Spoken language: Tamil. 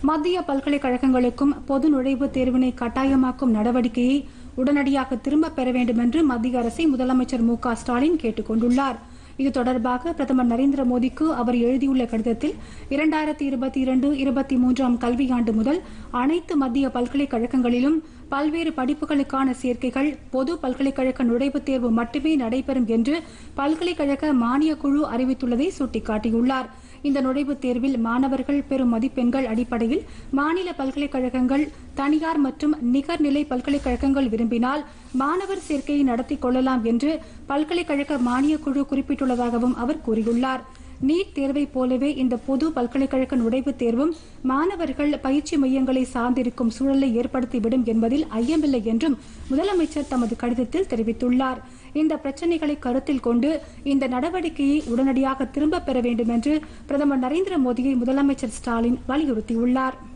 மத்திய பல்கலைக்கழகங்களுக்கும் பொது நுழைவுத் தேர்வினை கட்டாயமாக்கும் நடவடிக்கையை உடனடியாக திரும்பப் பெற வேண்டும் என்று மத்திய அரசை முதலமைச்சர் மு க ஸ்டாலின் கேட்டுக் கொண்டுள்ளார் இது தொடர்பாக பிரதமர் நரேந்திர மோடிக்கு அவர் எழுதியுள்ள கடிதத்தில் இரண்டாயிரத்தி இருபத்தி இரண்டு இருபத்தி மூன்றாம் கல்வியாண்டு முதல் அனைத்து மத்திய பல்கலைக்கழகங்களிலும் பல்வேறு படிப்புகளுக்கான சேர்க்கைகள் பொது பல்கலைக்கழக நுழைவுத் தேர்வு மட்டுமே நடைபெறும் என்று பல்கலைக்கழக மானியக் குழு அறிவித்துள்ளதை சுட்டிக்காட்டியுள்ளார் இந்த நுழைவுத் தேர்வில் மாணவர்கள் பெறும் மதிப்பெண்கள் அடிப்படையில் மாநில பல்கலைக்கழகங்கள் தனியார் மற்றும் நிகர்நிலை பல்கலைக்கழகங்கள் விரும்பினால் மாணவர் சேர்க்கையை நடத்திக் கொள்ளலாம் என்று பல்கலைக்கழக மானியக் குழு குறிப்பிட்டுள்ளதாகவும் அவர் கூறியுள்ளார் நீட் தேர்வைப் போலவே இந்த பொது பல்கலைக்கழக நுழைவுத் தேர்வும் மாணவர்கள் பயிற்சி மையங்களை சார்ந்திருக்கும் சூழலை ஏற்படுத்திவிடும் என்பதில் ஐயமில்லை என்றும் முதலமைச்சர் தமது கடிதத்தில் தெரிவித்துள்ளார் இந்த பிரச்சினைகளை கருத்தில் கொண்டு இந்த நடவடிக்கையை உடனடியாக திரும்பப் பெற வேண்டும் என்று பிரதமர் நரேந்திர மோடியை முதலமைச்சர் ஸ்டாலின் வலியுறுத்தியுள்ளார்